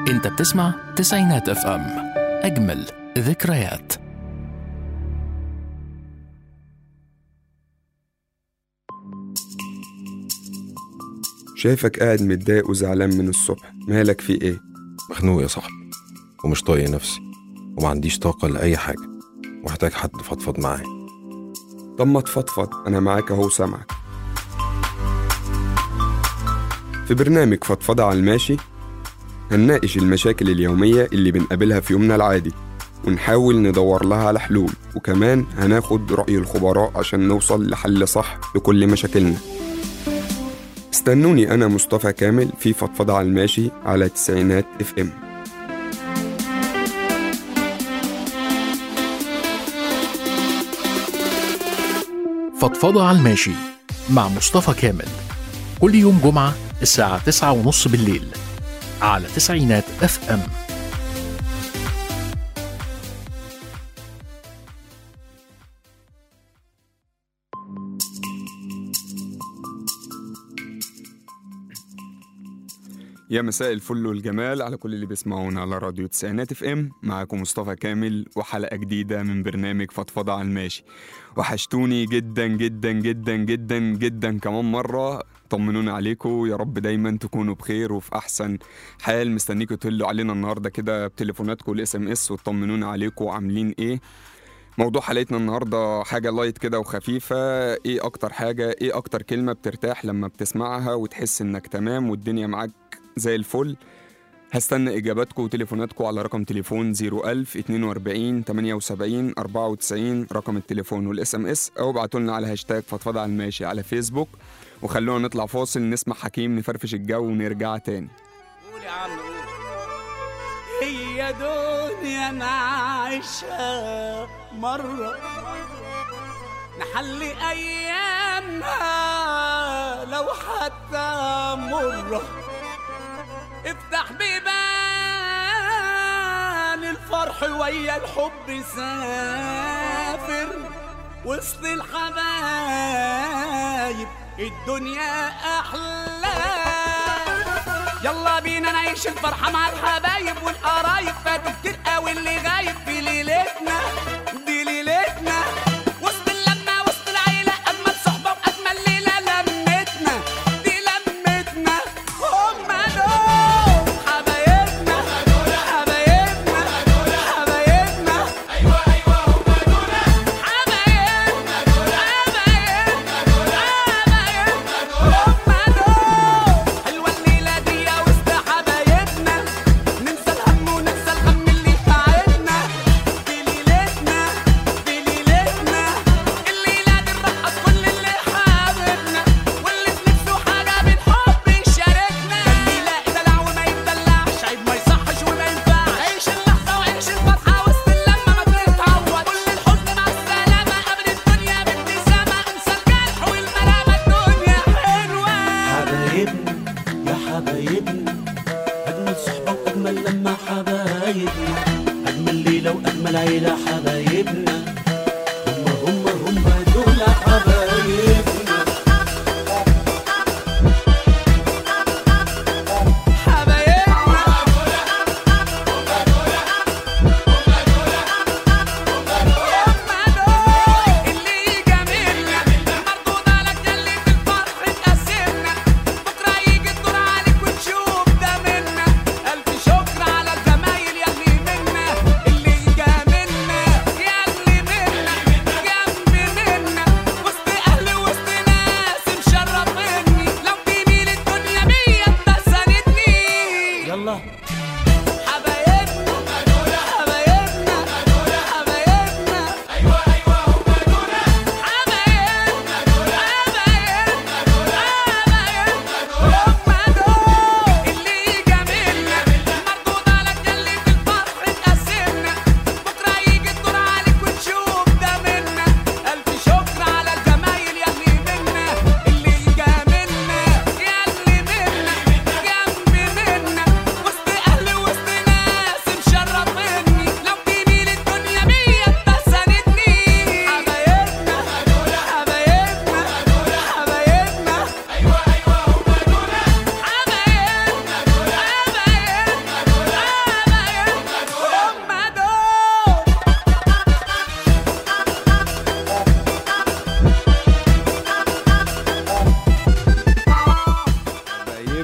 انت بتسمع تسعينات اف ام اجمل ذكريات شايفك قاعد متضايق وزعلان من الصبح مالك في ايه مخنوق يا صاحبي ومش طايق نفسي وما عنديش طاقة لأي حاجة ومحتاج حد فضفض معاه طب ما تفضفض انا معاك اهو سامعك في برنامج فضفضة على الماشي هنناقش المشاكل اليومية اللي بنقابلها في يومنا العادي ونحاول ندور لها على حلول وكمان هناخد رأي الخبراء عشان نوصل لحل صح لكل مشاكلنا استنوني أنا مصطفى كامل في فضفضة على الماشي على تسعينات اف ام فضفضة على الماشي مع مصطفى كامل كل يوم جمعة الساعة تسعة ونص بالليل على تسعينات اف ام يا مساء الفل والجمال على كل اللي بيسمعونا على راديو تسعينات اف ام معاكم مصطفى كامل وحلقة جديدة من برنامج فضفضة على الماشي وحشتوني جدا جدا جدا جدا جدا كمان مرة طمنونا عليكم يا رب دايما تكونوا بخير وفي احسن حال مستنيكم تهلوا علينا النهارده كده بتليفوناتكم والاس ام اس وتطمنونا عليكم وعاملين ايه موضوع حلقتنا النهارده حاجة لايت كده وخفيفة ايه اكتر حاجة ايه اكتر كلمة بترتاح لما بتسمعها وتحس انك تمام والدنيا معاك زي الفل هستنى اجاباتكم وتليفوناتكم على رقم تليفون 01000 42 78 94 رقم التليفون والاس ام اس او ابعتوا لنا على هاشتاج فضفضه على الماشي على فيسبوك وخلونا نطلع فاصل نسمع حكيم نفرفش الجو ونرجع تاني قول يا عم قول هي دنيا نعيشها مرة نحلي أيامها لو حتى مرة افتح بيبان الفرح ويا الحب سافر وسط الحبايب الدنيا أحلى يلا بينا نعيش الفرحة مع الحبايب والقرايب فاتوا كتير قوي اللي غايب في ليلتنا دي ليلتنا وسط اللمة وسط العيلة أجمل صحبة وأجمل ليلة لمتنا دي لمتنا هما دول حبايبنا حبايبنا حبايبنا أيوة أيوة هما دول حبايبنا حبايبنا حبايبنا هما دول حلوة الليلة دي وسط حبايبنا ننسى الهم وننسى الهم اللي تعبنا في ليلتنا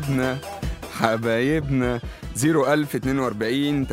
حبايبنا حبايبنا 01042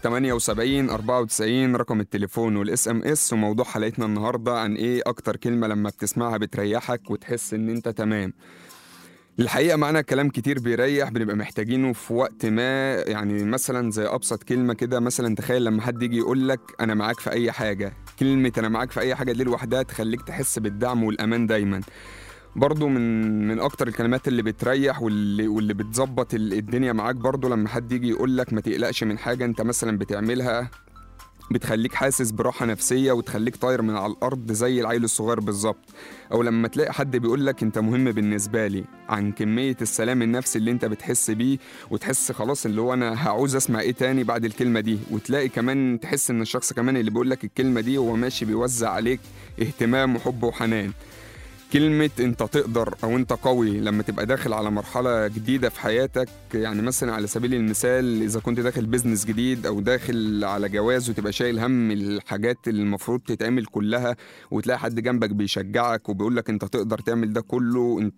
78 94 رقم التليفون والاس ام اس وموضوع حلقتنا النهارده عن ايه اكتر كلمه لما بتسمعها بتريحك وتحس ان انت تمام الحقيقه معانا كلام كتير بيريح بنبقى محتاجينه في وقت ما يعني مثلا زي ابسط كلمه كده مثلا تخيل لما حد يجي يقول لك انا معاك في اي حاجه كلمه انا معاك في اي حاجه دي لوحدها تخليك تحس بالدعم والامان دايما برضو من من اكتر الكلمات اللي بتريح واللي واللي بتظبط ال- الدنيا معاك برضو لما حد يجي يقول لك ما تقلقش من حاجه انت مثلا بتعملها بتخليك حاسس براحة نفسية وتخليك طاير من على الأرض زي العيل الصغير بالظبط أو لما تلاقي حد بيقول لك أنت مهم بالنسبة لي عن كمية السلام النفسي اللي أنت بتحس بيه وتحس خلاص اللي هو أنا هعوز أسمع إيه تاني بعد الكلمة دي وتلاقي كمان تحس إن الشخص كمان اللي بيقول لك الكلمة دي هو ماشي بيوزع عليك اهتمام وحب وحنان كلمة انت تقدر او انت قوي لما تبقى داخل على مرحلة جديدة في حياتك يعني مثلا على سبيل المثال اذا كنت داخل بيزنس جديد او داخل على جواز وتبقى شايل هم الحاجات اللي المفروض تتعمل كلها وتلاقي حد جنبك بيشجعك وبيقول لك انت تقدر تعمل ده كله انت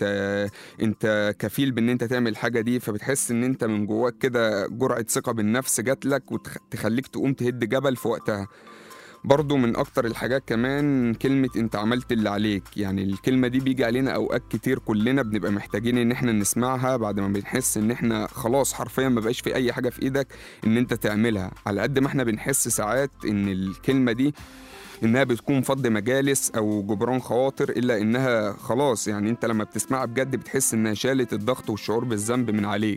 انت كفيل بان انت تعمل الحاجة دي فبتحس ان انت من جواك كده جرعة ثقة بالنفس جات لك وتخليك تقوم تهد جبل في وقتها برضو من اكتر الحاجات كمان كلمة انت عملت اللي عليك يعني الكلمة دي بيجي علينا اوقات كتير كلنا بنبقى محتاجين ان احنا نسمعها بعد ما بنحس ان احنا خلاص حرفيا ما بقاش في اي حاجة في ايدك ان انت تعملها على قد ما احنا بنحس ساعات ان الكلمة دي انها بتكون فض مجالس او جبران خواطر الا انها خلاص يعني انت لما بتسمعها بجد بتحس انها شالت الضغط والشعور بالذنب من عليك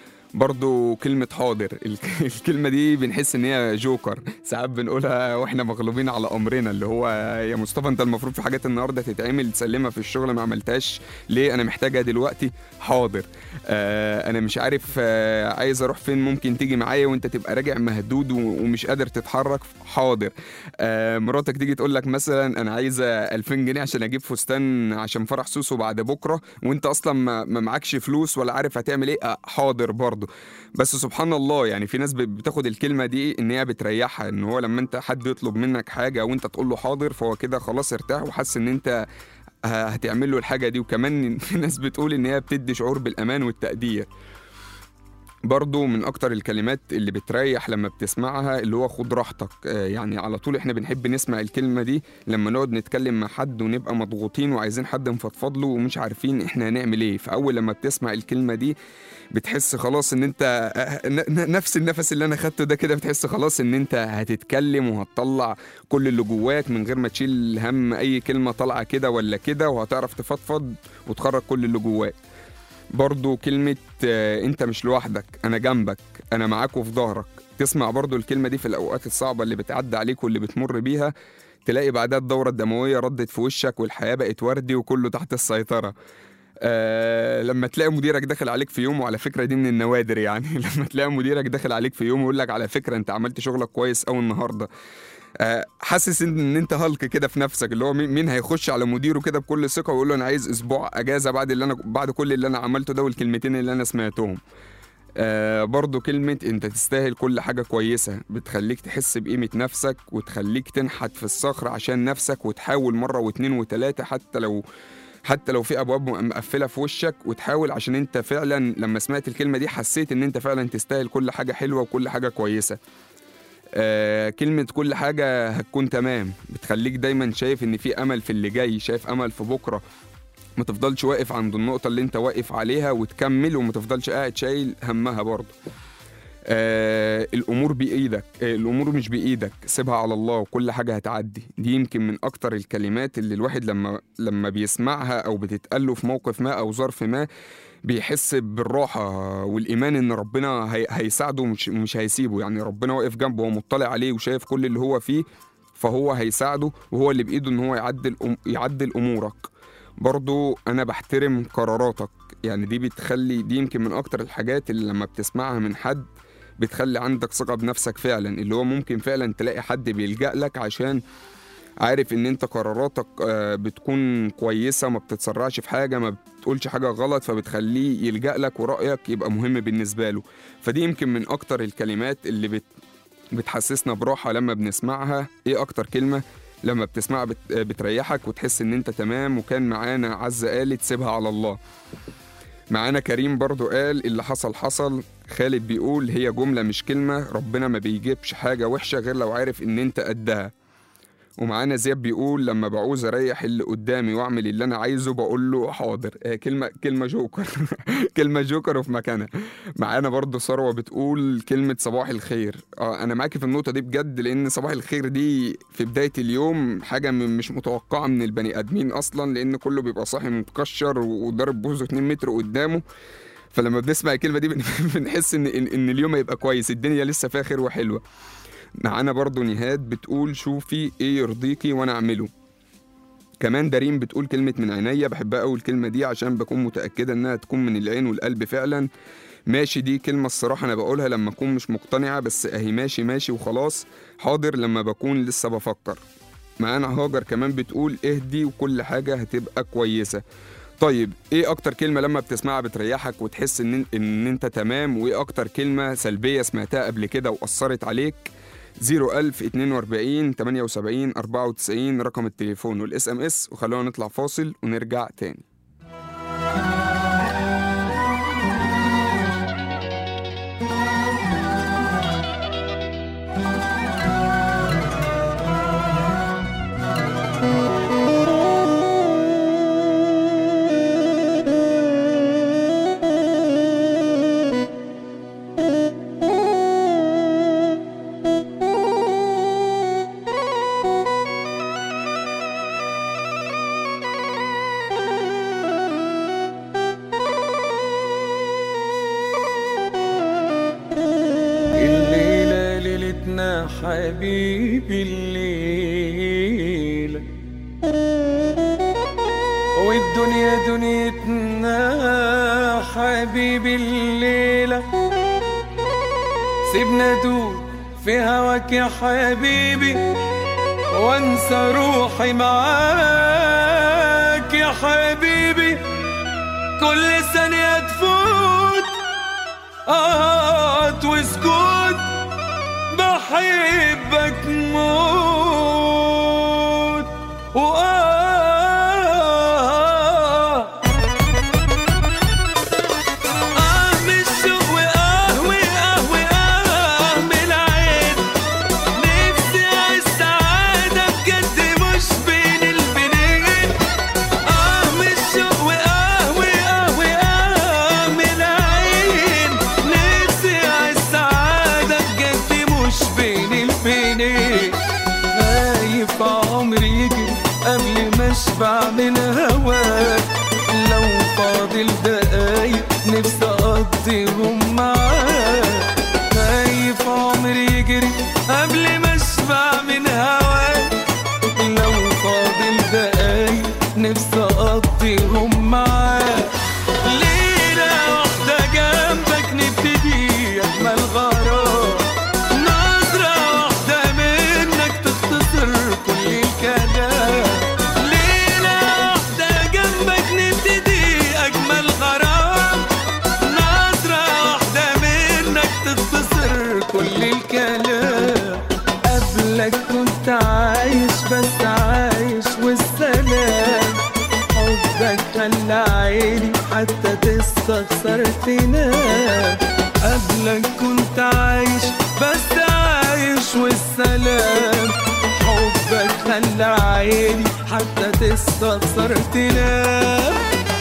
برضو كلمة حاضر الك- الكلمة دي بنحس إن هي جوكر ساعات بنقولها وإحنا مغلوبين على أمرنا اللي هو يا مصطفى أنت المفروض في حاجات النهاردة تتعمل تسلمها في الشغل ما عملتهاش ليه أنا محتاجها دلوقتي حاضر آه أنا مش عارف آه عايز أروح فين ممكن تيجي معايا وأنت تبقى راجع مهدود و- ومش قادر تتحرك حاضر آه مراتك تيجي تقول لك مثلا أنا عايزة 2000 جنيه عشان أجيب فستان عشان فرح سوسو بعد بكرة وأنت أصلا ما ما معكش فلوس ولا عارف هتعمل إيه آه حاضر برضه بس سبحان الله يعني في ناس بتاخد الكلمه دي ان هي بتريحها ان هو لما انت حد يطلب منك حاجه وانت تقول له حاضر فهو كده خلاص ارتاح وحس ان انت ه- هتعمل له الحاجه دي وكمان في ناس بتقول ان هي بتدي شعور بالامان والتقدير برضو من اكتر الكلمات اللي بتريح لما بتسمعها اللي هو خد راحتك آه، يعني على طول احنا بنحب نسمع الكلمة دي لما نقعد نتكلم مع حد ونبقى مضغوطين وعايزين حد نفضفض له ومش عارفين احنا هنعمل ايه فاول لما بتسمع الكلمة دي بتحس خلاص ان انت آه، ن- ن- نفس النفس اللي انا خدته ده كده بتحس خلاص ان انت هتتكلم وهتطلع كل اللي جواك من غير ما تشيل هم اي كلمة طالعة كده ولا كده وهتعرف تفضفض وتخرج كل اللي جواك برضو كلمة آه، انت مش لوحدك انا جنبك انا معاك وفي ظهرك تسمع برضو الكلمة دي في الاوقات الصعبة اللي بتعدي عليك واللي بتمر بيها تلاقي بعدها الدورة الدموية ردت في وشك والحياة بقت وردي وكله تحت السيطرة آه لما تلاقي مديرك داخل عليك في يوم وعلى فكرة دي من النوادر يعني لما تلاقي مديرك داخل عليك في يوم ويقول لك على فكرة انت عملت شغلك كويس قوي النهارده آه، حاسس ان إن انت هالك كده في نفسك اللي هو مين مين هيخش على مديره كده بكل ثقه ويقول له انا عايز اسبوع اجازه بعد اللي انا بعد كل اللي انا عملته ده والكلمتين اللي انا سمعتهم آه برضو كلمة انت تستاهل كل حاجة كويسة بتخليك تحس بقيمة نفسك وتخليك تنحت في الصخر عشان نفسك وتحاول مرة واتنين وتلاتة حتى لو حتى لو في ابواب مقفله في وشك وتحاول عشان انت فعلا لما سمعت الكلمه دي حسيت ان انت فعلا تستاهل كل حاجه حلوه وكل حاجه كويسه آه كلمة كل حاجة هتكون تمام بتخليك دايما شايف ان في امل في اللي جاي شايف امل في بكرة ما تفضلش واقف عند النقطة اللي انت واقف عليها وتكمل وما تفضلش قاعد شايل همها برضه آه الامور بايدك آه الامور مش بايدك سيبها على الله وكل حاجه هتعدي دي يمكن من اكتر الكلمات اللي الواحد لما لما بيسمعها او بتتقال له في موقف ما او ظرف ما بيحس بالراحه والايمان ان ربنا هي هيساعده مش مش هيسيبه يعني ربنا واقف جنبه ومطلع عليه وشايف كل اللي هو فيه فهو هيساعده وهو اللي بايده ان هو يعدل أم- يعدل امورك برضو انا بحترم قراراتك يعني دي بتخلي دي يمكن من اكتر الحاجات اللي لما بتسمعها من حد بتخلي عندك ثقة بنفسك فعلا اللي هو ممكن فعلا تلاقي حد بيلجأ لك عشان عارف ان انت قراراتك آه، بتكون كويسة ما بتتسرعش في حاجة ما بتقولش حاجة غلط فبتخليه يلجأ لك ورأيك يبقى مهم بالنسبة له فدي يمكن من اكتر الكلمات اللي بت بتحسسنا براحة لما بنسمعها ايه اكتر كلمة لما بتسمعها بت... بتريحك وتحس ان انت تمام وكان معانا عزة قالت سيبها على الله معانا كريم برضو قال اللي حصل حصل خالد بيقول هي جملة مش كلمة ربنا ما بيجيبش حاجة وحشة غير لو عارف ان انت قدها ومعانا زياد بيقول لما بعوز اريح اللي قدامي واعمل اللي انا عايزه بقول له حاضر آه كلمه كلمه جوكر كلمه جوكر وفي مكانها معانا برضو ثروه بتقول كلمه صباح الخير اه انا معاكي في النقطه دي بجد لان صباح الخير دي في بدايه اليوم حاجه م- مش متوقعه من البني ادمين اصلا لان كله بيبقى صاحي متكشر وضارب بوزه 2 متر قدامه فلما بنسمع الكلمه دي بن- بنحس ان ان إن اليوم هيبقى كويس الدنيا لسه فيها خير وحلوه معانا برضو نهاد بتقول شوفي ايه يرضيكي وانا اعمله كمان دارين بتقول كلمة من عينيا بحبها أوي الكلمة دي عشان بكون متأكدة إنها تكون من العين والقلب فعلا ماشي دي كلمة الصراحة أنا بقولها لما أكون مش مقتنعة بس أهي ماشي ماشي وخلاص حاضر لما بكون لسه بفكر معانا هاجر كمان بتقول اهدي وكل حاجة هتبقى كويسة طيب ايه اكتر كلمة لما بتسمعها بتريحك وتحس ان ان انت تمام وايه اكتر كلمة سلبية سمعتها قبل كده واثرت عليك 01042 78 94 رقم التليفون والاس ام اس وخلونا نطلع فاصل ونرجع تاني الليلة ليلتنا حبيبي الليلة والدنيا دنيتنا حبيبي الليلة سيبنا دوب في هواك يا حبيبي وانسى روحي معاك يا حبيبي كل ثانية تفوت قط وسكوت بحبك موت وآه آه من الشوق وآه وآه وآه من العين نفسي أعيش سعادة بجد مش بين البنين آه من الشوق وآه وآه وآه من العين نفسي أعيش سعادة بجد مش بين البنين خايف عمري يجي قبل ما اشبع من هواك لو فاضل دقايق نفسي اقضيهم معاك خايف عمري يجري قبل ما اشبع من هواك لو فاضل دقايق نفسي اقضيهم معاك ليلة واحدة جنبك نبتدي أجمل غرام نظرة واحدة منك تختصر كل الكلام ليلة واحدة جنبك نبتدي أجمل غرام نظرة واحدة منك تختصر كل الكلام قبلك كنت عايش بس عايش والسلام حبك خلى عيني حتى تستخسر تنام قبلك كنت عايش بس عايش والسلام حبك خلى عيني حتى تستخسر تنام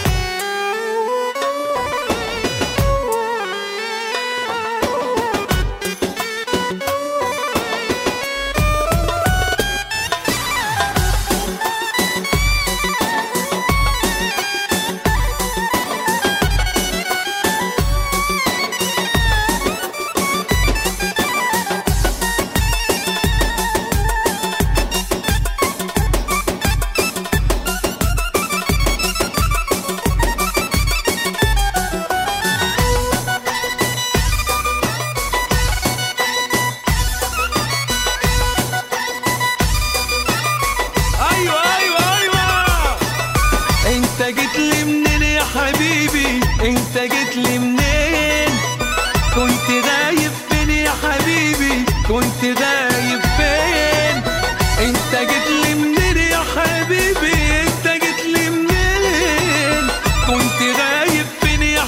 ايوه ايوه ايوه انت جيت لي منين يا حبيبي انت جيت لي منين كنت غايب فين يا حبيبي كنت غايب فين انت جيت لي منين يا حبيبي انت جيت لي منين كنت غايب فين يا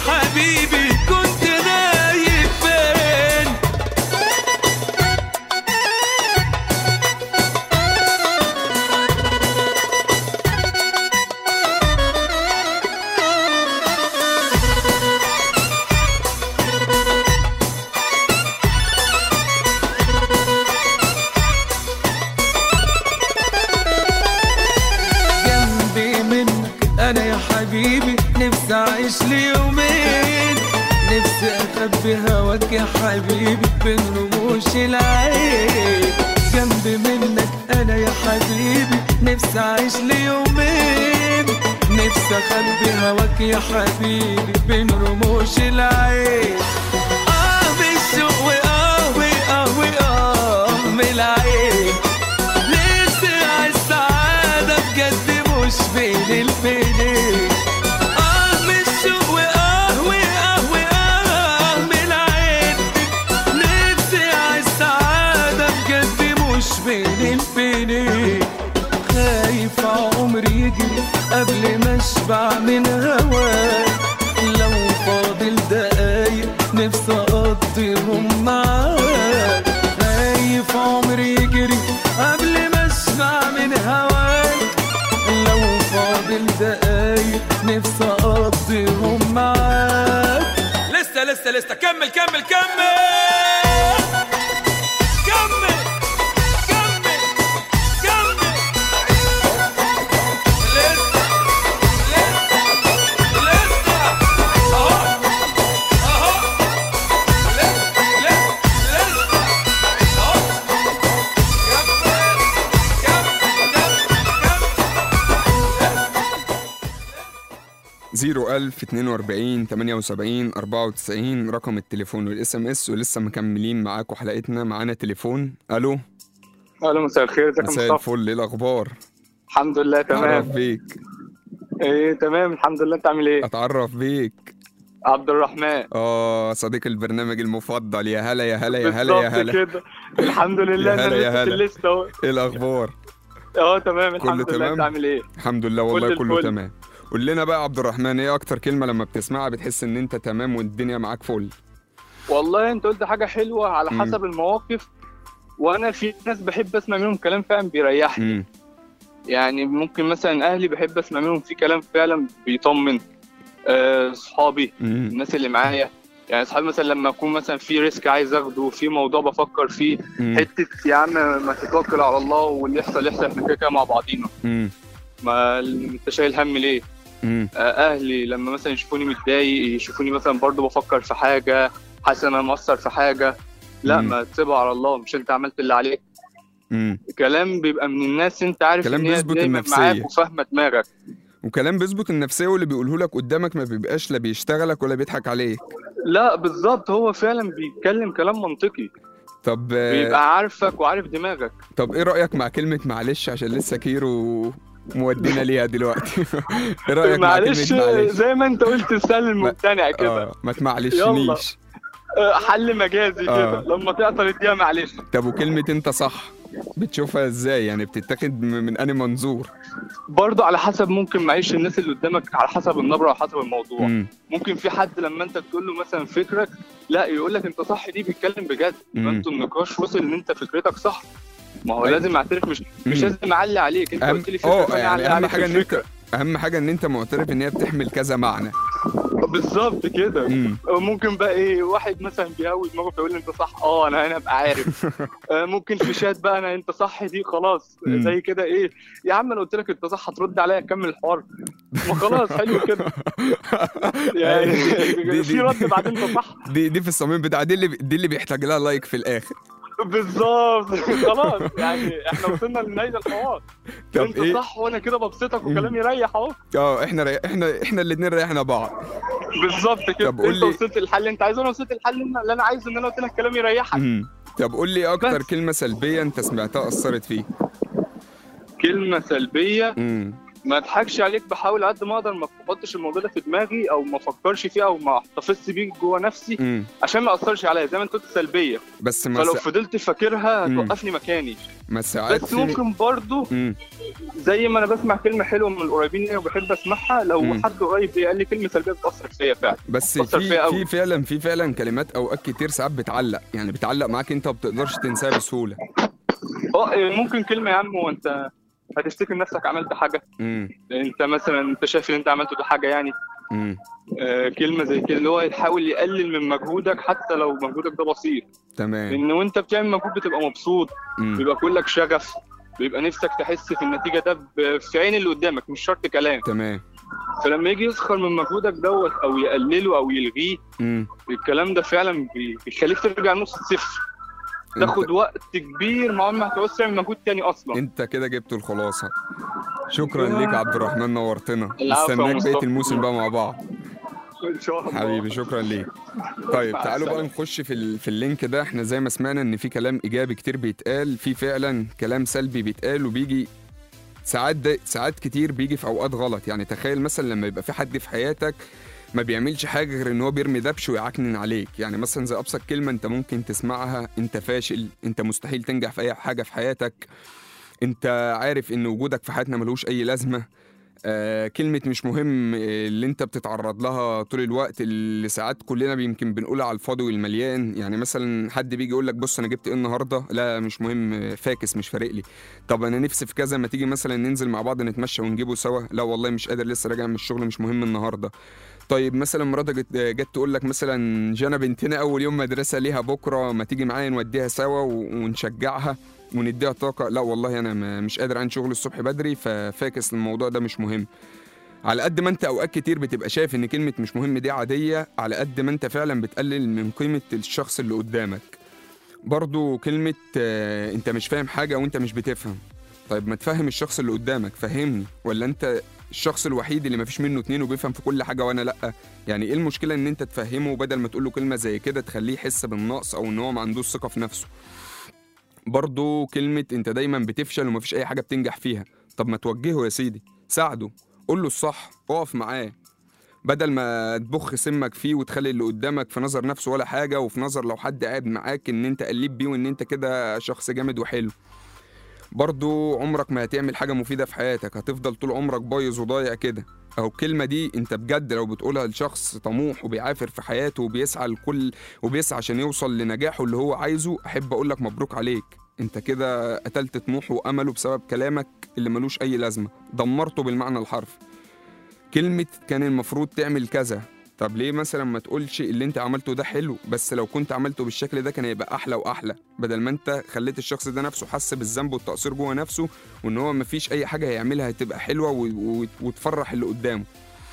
نفسي اخبي هواك يا حبيبي بين رموش العين جنب منك انا يا حبيبي نفسي اعيش لي يومين نفسي اخبي هواك يا حبيبي بين رموش العين اه بالشوق واه واه واه من العين نفسي اعيش سعادة بجد مش بين البنين اه من الشوق واه واه واه من العين نفسي اعيش سعادة بجد مش بين البنين خايف عمري يجري قبل ما اشبع من هواك لو فاضل دقايق نفسي اقضيهم معاك خايف عمري يجري قبل ما اشبع من هواك لو فاضل دقايق نفسي اقضيهم معاك لسه لسه لسه كمل كمل كمل كمل كمل كمل لسه لسه لسه اهو اهو لسه لسه لسه اهو كمل كمل كمل كمل 01000 42 78 94 رقم التليفون والاس ام اس ولسه مكملين معاكم حلقتنا معانا تليفون الو الو مساء الخير ازيك يا مساء مصطفى الفل ايه الاخبار الحمد لله اتعرف تمام بيك ايه تمام الحمد لله انت عامل ايه اتعرف بيك عبد الرحمن اه صديق البرنامج المفضل يا هلا يا هلا يا هلا يا بالظبط هلا كده الحمد لله يا انا هلا يا لسه في هلا. الليست اهو ايه الاخبار اه تمام كله الحمد لله تمام؟ انت عامل ايه الحمد لله والله كل كله الفل. تمام قول لنا بقى يا عبد الرحمن ايه اكتر كلمه لما بتسمعها بتحس ان انت تمام والدنيا معاك فل والله انت قلت حاجه حلوه على مم. حسب المواقف وانا في ناس بحب اسمع منهم كلام فعلا بيريحني امم يعني ممكن مثلا اهلي بحب اسمع منهم في كلام فعلا بيطمن آه، صحابي امم الناس اللي معايا يعني صحابي مثلا لما اكون مثلا في ريسك عايز اخده في موضوع بفكر فيه حته يا عم ما تتوكل على الله واللي يحصل يحصل احنا كده كده مع بعضينا امم ما انت شايل هم ليه امم آه، اهلي لما مثلا يشوفوني متضايق يشوفوني مثلا برضو بفكر في حاجه حاسس ان انا مقصر في حاجه لا مم. ما تسيبها على الله مش انت عملت اللي عليك امم كلام بيبقى من الناس انت عارف كلام ان هي بيظبط دايما النفسية. معاك وفاهمه دماغك وكلام بيظبط النفسيه واللي بيقوله لك قدامك ما بيبقاش لا بيشتغلك ولا بيضحك عليك لا بالظبط هو فعلا بيتكلم كلام منطقي طب آه، بيبقى عارفك وعارف دماغك طب ايه رايك مع كلمه معلش عشان لسه كيرو مودينا ليها دلوقتي ايه رايك مع معلش كلمه معلش زي ما انت قلت السهل الممتنع كده اه ما تمعلشنيش آه، حل مجازي آه. كده لما تعطل اديها معلش طب وكلمه انت صح بتشوفها ازاي يعني بتتاخد م- من انهي منظور برضه على حسب ممكن معيش الناس اللي قدامك على حسب النبره وعلى حسب الموضوع امم ممكن في حد لما انت تقول له مثلا فكرك لا يقول لك انت صح دي بيتكلم بجد مم. يبقى انتوا النقاش وصل ان انت فكرتك صح ما هو أيوة. لازم اعترف مش مش مم. لازم اعلي عليك انت أهم- قلت لي فكره اه فأنا يعني أعلي اهم عليك حاجه ان الفكرة. انت اهم حاجه ان انت معترف ان هي بتحمل كذا معنى بالظبط كده امم ممكن بقى ايه واحد مثلا بيهوي دماغه فيقول لي انت صح اه انا هنا ابقى عارف آه، ممكن في شات بقى انا انت صح دي خلاص مم. زي كده ايه يا عم انا قلت لك انت صح هترد عليا كمل الحوار ما خلاص حلو كده يعني دي- في دي- رد بعدين انت صح دي دي في الصميم بتاع دي اللي دي اللي بيحتاج لها لايك في الاخر بالظبط خلاص يعني احنا وصلنا لنهايه الحوار طب انت ايه صح وانا كده ببسطك وكلامي يريح اهو اه احنا ري... احنا احنا الاثنين ريحنا بعض بالظبط كده طب قول انت لي- وصلت للحل اللي انت عايزه وانا وصلت للحل اللي انا عايزه ان انا قلت لك كلامي يريحك امم طب قول لي اكتر بس. كلمه سلبيه انت سمعتها اثرت فيك كلمه سلبيه امم ما اضحكش عليك بحاول قد ما اقدر ما احطش الموضوع ده في دماغي او ما افكرش فيه او ما احتفظش بيه جوه نفسي امم عشان ما اثرش عليا زي ما انت قلت سلبيه بس ما فلو سا... فضلت فاكرها مم. هتوقفني مكاني ما ساعات بس في- ممكن برضو امم زي ما انا بسمع كلمه حلوه من القريبين ليا وبحب اسمعها لو مم. حد قريب قال لي كلمه سلبيه بتاثر فيا فعلا بس أثر في فيا في أوي. فعلا في فعلا كلمات اوقات كتير ساعات بتعلق يعني بتعلق معاك انت ما بتقدرش تنساها بسهوله اه ممكن كلمه يا عم وانت هتفتكر نفسك عملت حاجه امم انت مثلا انت شايف ان انت عملته ده حاجه يعني امم آه كلمه زي كده اللي هو يحاول يقلل من مجهودك حتى لو مجهودك ده بسيط تمام لان وانت بتعمل مجهود بتبقى مبسوط امم بيبقى كلك شغف بيبقى نفسك تحس في النتيجه ده ب- في عين اللي قدامك مش شرط كلام تمام فلما يجي يسخر من مجهودك دوت او يقلله او يلغيه مم. الكلام ده فعلا بي- بيخليك ترجع نص الصفر تاخد وقت كبير مع ما هتعوز تعمل مجهود تاني اصلا انت كده جبت الخلاصه شكرا ليك يا عبد الرحمن نورتنا العفو يا استناك بقيه مصطفى. الموسم بقى مع بعض ان شاء الله حبيبي شكرا ليك طيب مع تعالوا بقى السلامة. نخش في ال... في اللينك ده احنا زي ما سمعنا ان في كلام ايجابي كتير بيتقال في فعلا كلام سلبي بيتقال وبيجي ساعات ده ساعات كتير بيجي في اوقات غلط يعني تخيل مثلا لما يبقى في حد في حياتك ما بيعملش حاجه غير ان هو بيرمي دبش ويعكنن عليك يعني مثلا زي ابسط كلمه انت ممكن تسمعها انت فاشل انت مستحيل تنجح في اي حاجه في حياتك انت عارف ان وجودك في حياتنا ملوش اي لازمه آه كلمة مش مهم آه، اللي انت بتتعرض لها طول الوقت اللي ساعات كلنا يمكن بنقولها على الفاضي والمليان يعني مثلا حد بيجي يقول لك بص انا جبت ايه النهارده لا مش مهم آه، فاكس مش فارق لي طب انا نفسي في كذا ما تيجي مثلا ننزل مع بعض نتمشى ونجيبه سوا لا والله مش قادر لسه راجع من الشغل مش مهم النهارده طيب مثلا مراتك جت- جت تقول لك مثلا جانا بنتنا اول يوم مدرسه ليها بكره ما تيجي معايا نوديها سوا و- ونشجعها ونديها طاقه لا والله انا ما- مش قادر عن شغل الصبح بدري ففاكس الموضوع ده مش مهم على قد ما انت اوقات كتير بتبقى شايف ان كلمه مش مهم دي عاديه على قد ما انت فعلا بتقلل من قيمه الشخص اللي قدامك برضو كلمه آه، انت مش فاهم حاجه وانت مش بتفهم طيب ما تفهم الشخص اللي قدامك فهمني ولا انت الشخص الوحيد اللي مفيش منه اتنين وبيفهم في كل حاجه وانا لا يعني ايه المشكله ان انت تفهمه بدل ما تقول له كلمه زي كده تخليه يحس بالنقص او ان هو ما عندوش ثقه في نفسه برضو كلمه انت دايما بتفشل ومفيش اي حاجه بتنجح فيها طب ما توجهه يا سيدي ساعده قول له الصح اقف معاه بدل ما تبخ سمك فيه وتخلي اللي قدامك في نظر نفسه ولا حاجه وفي نظر لو حد قاعد معاك ان انت قليب بيه وان انت كده شخص جامد وحلو برضو عمرك ما هتعمل حاجه مفيده في حياتك هتفضل طول عمرك بايظ وضايع كده او الكلمه دي انت بجد لو بتقولها لشخص طموح وبيعافر في حياته وبيسعى لكل وبيسعى عشان يوصل لنجاحه اللي هو عايزه احب اقول لك مبروك عليك انت كده قتلت طموحه وامله بسبب كلامك اللي ملوش اي لازمه دمرته بالمعنى الحرفي كلمه كان المفروض تعمل كذا طب ليه مثلا ما تقولش اللي انت عملته ده حلو بس لو كنت عملته بالشكل ده كان هيبقى احلى واحلى بدل ما انت خليت الشخص ده نفسه حس بالذنب والتقصير جوه نفسه وان هو مفيش اي حاجه هيعملها هتبقى حلوه و- و- وتفرح اللي قدامه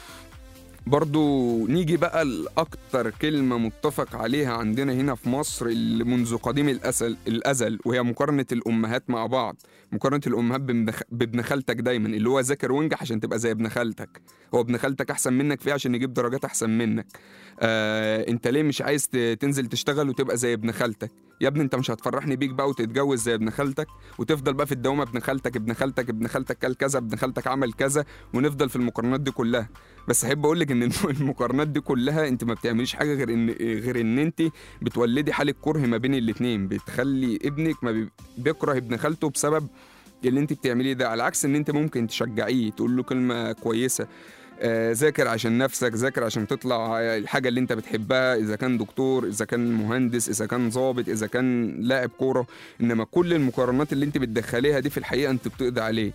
برضو نيجي بقى لأكتر كلمة متفق عليها عندنا هنا في مصر اللي منذ قديم الأزل الأزل وهي مقارنة الأمهات مع بعض مقارنة الأمهات بابن خ- بابن خالتك دايما اللي هو ذاكر وانجح عشان تبقى زي ابن خالتك هو ابن خالتك أحسن منك فيه عشان يجيب درجات أحسن منك آه انت ليه مش عايز ت- تنزل تشتغل وتبقى زي ابن خالتك يا ابني انت مش هتفرحني بيك بقى وتتجوز زي ابن خالتك وتفضل بقى في الدوامه ابن خالتك ابن خالتك ابن خالتك قال كذا ابن خالتك عمل كذا ونفضل في المقارنات دي كلها بس احب اقول لك ان المقارنات دي كلها انت ما بتعمليش حاجه غير ان غير ان انت بتولدي حاله كره ما بين الاتنين بتخلي ابنك ما بي- بيكره ابن خالته بسبب اللي انت بتعمليه ده على عكس ان انت ممكن تشجعيه تقول له كلمه كويسه آه، ذاكر عشان نفسك ذاكر عشان تطلع الحاجة اللي انت بتحبها إذا كان دكتور إذا كان مهندس إذا كان ضابط إذا كان لاعب كورة إنما كل المقارنات اللي انت بتدخليها دي في الحقيقة انت بتقضي عليه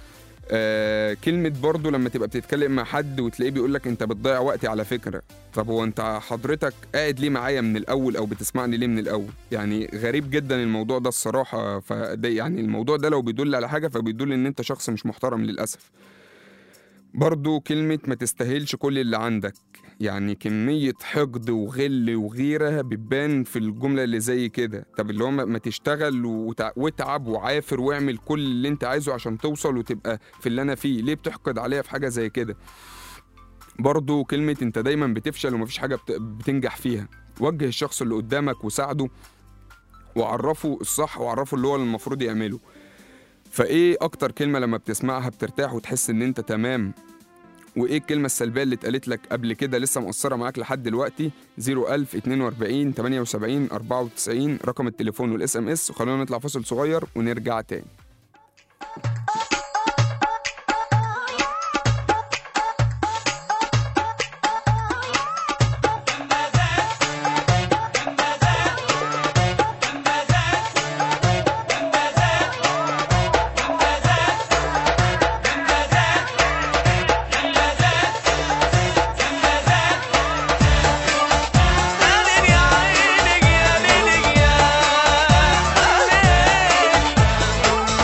آه كلمة برضو لما تبقى بتتكلم مع حد وتلاقيه بيقول لك انت بتضيع وقتي على فكرة طب هو انت حضرتك قاعد ليه معايا من الأول أو بتسمعني ليه من الأول يعني غريب جدا الموضوع ده الصراحة فده يعني الموضوع ده لو بيدل على حاجة فبيدل ان انت شخص مش محترم للأسف برضو كلمة ما تستاهلش كل اللي عندك يعني كمية حقد وغل وغيرة بتبان في الجملة اللي زي كده طب اللي هو ما ما تشتغل وتع- واتعب وعافر واعمل كل اللي انت عايزه عشان توصل وتبقى في اللي انا فيه ليه بتحقد عليا في حاجة زي كده برضو كلمة انت دايما بتفشل ومفيش حاجة بت- بتنجح فيها وجه الشخص اللي قدامك وساعده وعرفه الصح وعرفه اللي هو المفروض يعمله فايه اكتر كلمة لما بتسمعها بترتاح وتحس ان انت تمام وايه الكلمة السلبية اللي اتقالت لك قبل كده لسه مؤثرة معاك لحد دلوقتي 01000 42 78 94 رقم التليفون والاس ام اس وخلونا نطلع فاصل صغير ونرجع تاني يا ليل يا ليل يا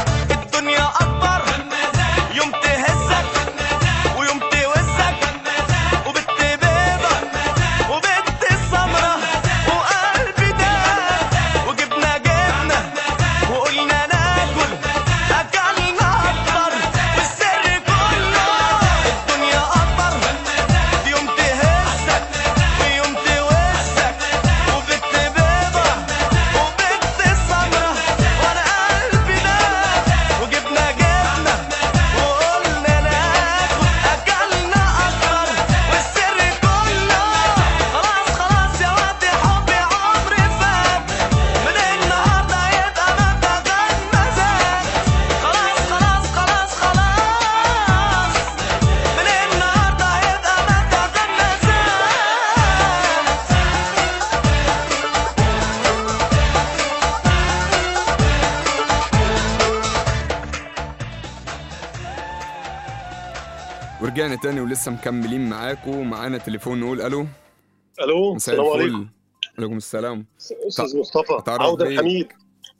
ورجعنا تاني ولسه مكملين معاكم معانا تليفون نقول الو الو مساء السلام الفل عليكم عليكم السلام استاذ مصطفى تعرف عوده بيه؟ الحميد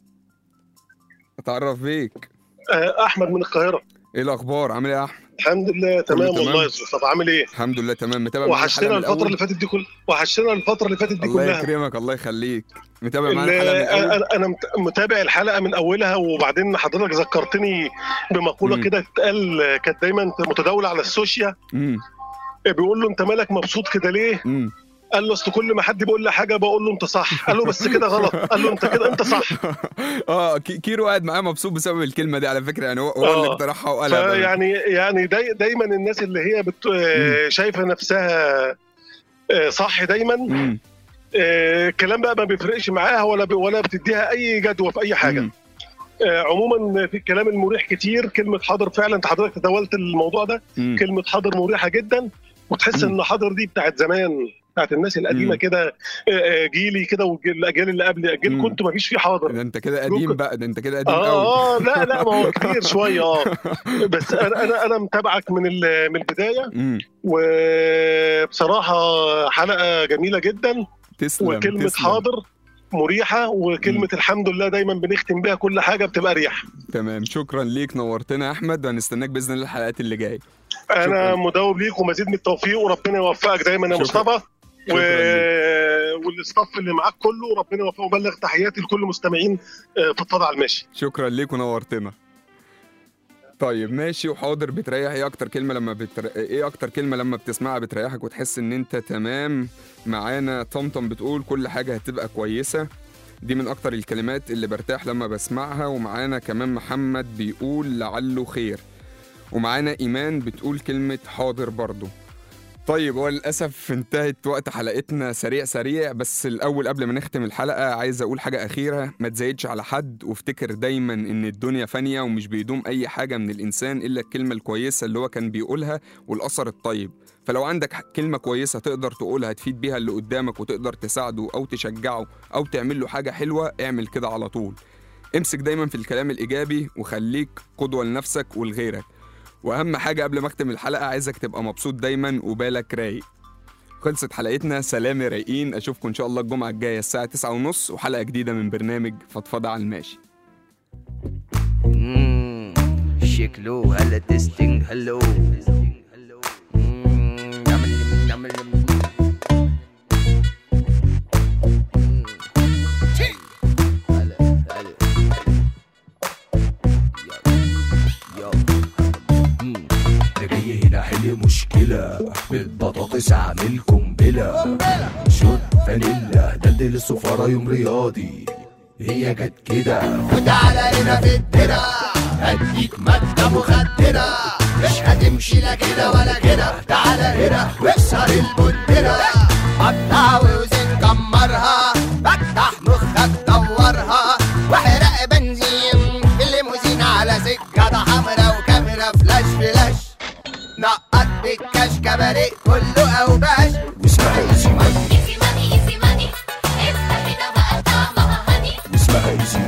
اتعرف بيك آه، احمد من القاهره ايه الاخبار عامل ايه يا احمد الحمد لله تمام تمام؟ والله يا أستاذ مصطفى عامل ايه الحمد لله تمام متابع معانا وحشتنا الحلقة من الفتره الأول؟ اللي فاتت دي كل وحشتنا الفتره اللي فاتت دي الله كلها يكرمك الله يخليك متابع معانا ال- الحلقه من الاول انا انا مت- متابع الحلقه من اولها وبعدين حضرتك ذكرتني بمقوله مم. كده اتقال كانت دايما متداوله على السوشيال امم بيقول له انت مالك مبسوط كده ليه؟ امم قال له اصل كل ما حد بيقول لي حاجه بقول له انت صح قال له بس كده غلط قال له انت كده انت صح اه كي- كيرو قاعد معايا مبسوط بسبب الكلمه دي على فكره يعني هو, هو اللي آه. اقترحها وقالها فيعني يعني داي دايما الناس اللي هي بت... آه، شايفه نفسها آه، صح دايما امم آه، الكلام بقى ما بيفرقش معاها ولا ب... ولا بتديها اي جدوى في اي حاجه مم. آه، عموما في الكلام المريح كتير كلمه حاضر فعلا انت حضرتك تداولت الموضوع ده مم. كلمه حاضر مريحه جدا وتحس مم. ان حاضر دي بتاعت زمان بتاعت الناس القديمه مم. كده آه، آه، جيلي كده والاجيال اللي قبل مم. جيل كنت ما فيش فيه حاضر ده انت كده قديم ممكن- بقى ده انت كده قديم قوي اه اه لا لا ما هو كتير شويه اه بس انا انا انا متابعك من ال- من البدايه امم وبصراحه حلقه جميله جدا تسلم وكلمه تسلم. حاضر مريحه وكلمه الحمد لله دايما بنختم بيها كل حاجه بتبقى ريح تمام شكرا ليك نورتنا يا احمد وهنستناك باذن الله الحلقات اللي جايه انا شكراً. مداوم ليك ومزيد من التوفيق وربنا يوفقك دايما يا شكراً. مصطفى و... شكراً والاستاف اللي معاك كله ربنا يوفقه وبلغ تحياتي لكل مستمعين آه، في الطبع الماشي شكرا ليك ونورتنا طيب ماشي وحاضر بتريح ايه اكتر كلمه لما بتر... ايه اكتر كلمه لما بتسمعها بتريحك وتحس ان انت تمام معانا طمطم بتقول كل حاجه هتبقى كويسه دي من اكتر الكلمات اللي برتاح لما بسمعها ومعانا كمان محمد بيقول لعله خير ومعانا ايمان بتقول كلمه حاضر برضو طيب هو للاسف انتهت وقت حلقتنا سريع سريع بس الاول قبل ما نختم الحلقه عايز اقول حاجه اخيره ما تزايدش على حد وافتكر دايما ان الدنيا فانيه ومش بيدوم اي حاجه من الانسان الا الكلمه الكويسه اللي هو كان بيقولها والاثر الطيب فلو عندك ح- كلمه كويسه تقدر تقولها تفيد بيها اللي قدامك وتقدر تساعده او تشجعه او تعمل له حاجه حلوه اعمل كده على طول امسك دايما في الكلام الايجابي وخليك قدوه لنفسك ولغيرك واهم حاجه قبل ما اختم الحلقه عايزك تبقى مبسوط دايما وبالك رايق خلصت حلقتنا سلام يا رايقين اشوفكم ان شاء الله الجمعه الجايه الساعه 9:30 وحلقه جديده من برنامج فضفضه على الماشي مم، شكله هلا تستنج هلو مم، نعمل- نعمل- مم. هلا، هلا، هلا. يو، يو. مم. انا جاي هنا احل مشكلة بالبطاطس اعمل قنبلة شوت فانيلا دلدل السفارة يوم رياضي هي جت كده وتعالى هنا في الدرع هديك مادة مخدرة مش هتمشي لا كده ولا كده تعالى هنا واكسر البندرة قطع وزن كمرها فتح مخك دورها واحرق بنزين في الليموزين على سكة حمرا وكاميرا فلاش فلاش نقط بالكاش كباريه كله اوباش واسمها ايزي ماني Easy money, easy money. Esta vida va a estar واسمها ايزي